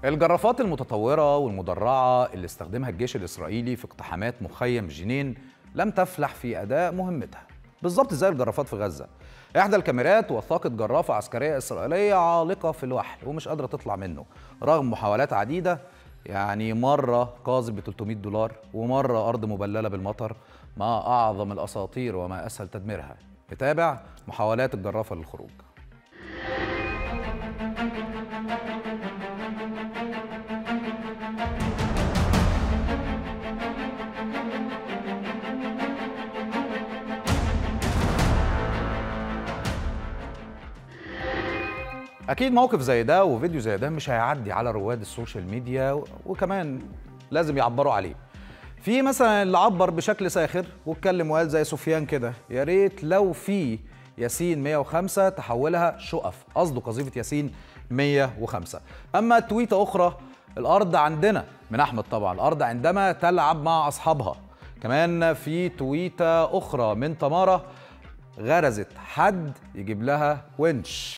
الجرافات المتطورة والمدرعة اللي استخدمها الجيش الإسرائيلي في اقتحامات مخيم جنين لم تفلح في أداء مهمتها بالظبط زي الجرافات في غزة إحدى الكاميرات وثقت جرافة عسكرية إسرائيلية عالقة في الوحل ومش قادرة تطلع منه رغم محاولات عديدة يعني مرة قاذف ب 300 دولار ومرة أرض مبللة بالمطر ما أعظم الأساطير وما أسهل تدميرها نتابع محاولات الجرافة للخروج اكيد موقف زي ده وفيديو زي ده مش هيعدي على رواد السوشيال ميديا وكمان لازم يعبروا عليه في مثلا اللي عبر بشكل ساخر واتكلم وقال زي سفيان كده يا ريت لو في ياسين 105 تحولها شقف قصده قذيفه ياسين 105 اما تويته اخرى الارض عندنا من احمد طبعا الارض عندما تلعب مع اصحابها كمان في تويته اخرى من تماره غرزت حد يجيب لها ونش